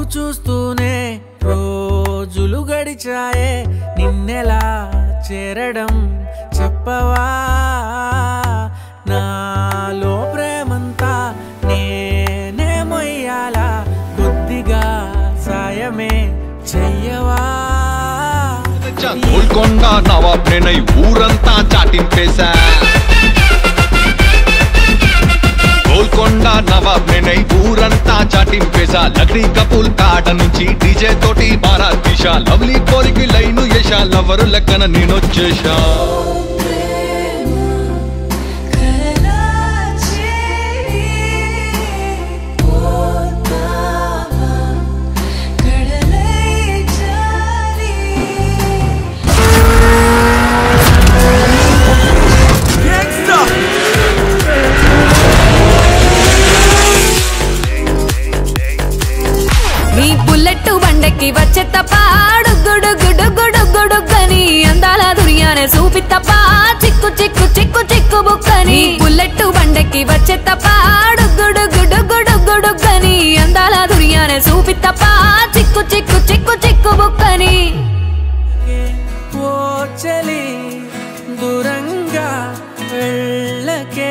చూస్తూనే రోజులు గడిచాయే నిన్నెలా చేరడం చెప్పవా నాలో ప్రేమంతా నేనే మొయ్యాలా కొద్దిగా సాయమే చెయ్యవా గోల్కొండ నవాబ్ నేనై ఊరంతా చాటింపేశా గోల్కొండ నవాబ్ నేనై ఊరంతా చాటింపేశా లక్డీ కపూల్ కాట నుంచి డీజే తోటి బారాత్ తీశా లవ్లీ కోరికి లైను యశా లవరు లెక్కన నేనొచ్చేశా నీ బుల్లెట్ బండెక్కి వచ్చే తప్ప డుగ్గుడుగ్గుడుగ్గుడుగ్గుడుగ్గని అందాల దునియానే చూపి తప్ప చిక్కు చిక్కు చిక్కు చిక్కు బుక్కని బుల్లెట్ బండెక్కి వచ్చే తప్ప డుగ్గుడుగ్గుడుగ్గుడుగ్గుడుగ్గని అందాల దునియానే చూపి తప్ప చిక్కు చిక్కు చిక్కు చిక్కు బుక్కని ఓ చలి దూరంగా వెళ్ళకే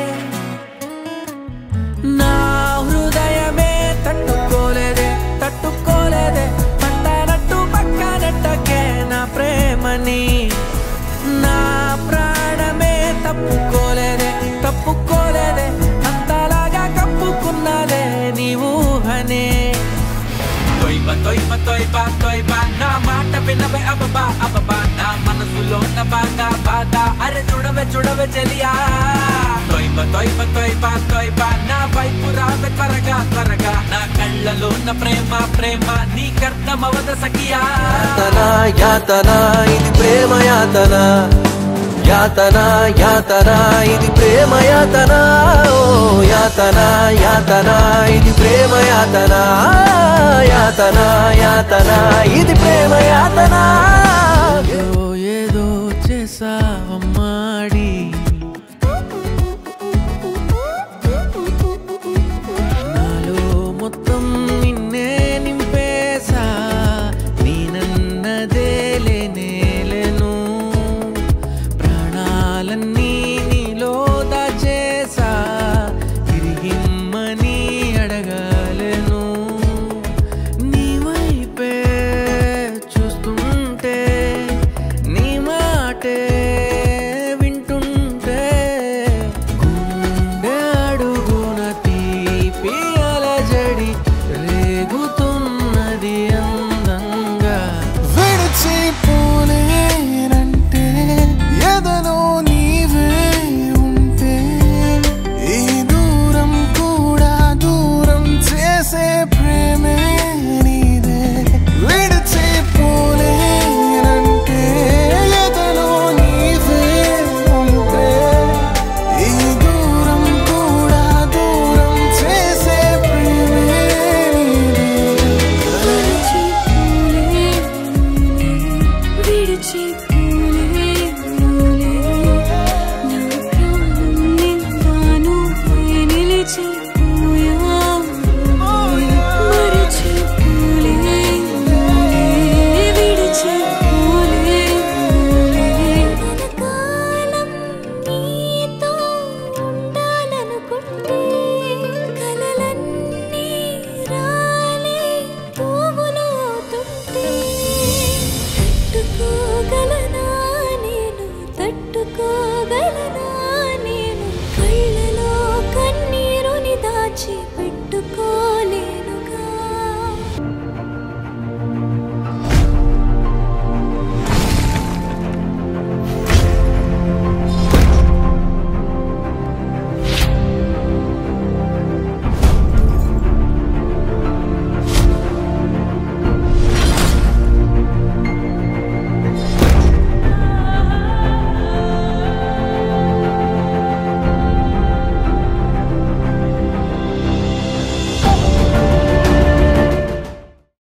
నా హృదయమే తట్టుకోలేదే తట్టుకోలేదే పట్టనట్టు పక్కనట్టకే నా ప్రేమని నా ప్రాణమే తప్పుకోలేదే తప్పుకోలేదే అంతలాగా కప్పుకున్నదే నీ ఊహనే తొయ్బ తొయ్బ తొయ్బ తొయ్బ నా మాట వినవే అబబా అబబా నా మనసులో ఉన్న బాధ బాధ అరే చూడవే చూడవే చెలియా తొయ్బ తొయ్బ తొయ్బ తొయ్బ నా వైపు రావే త్వరగా త్వరగా నా కళ్ళలో ఉన్న ప్రేమ ప్రేమ నీకర్థమవద సఖియా యాతన యాతన ఇది ప్రేమ యాతన యాతన యాతన ఇది ప్రేమ యాతన ఓ యాతన యాతన ఇది ప్రేమ యాతన యాతన యాతన ఇది ప్రేమ యాతన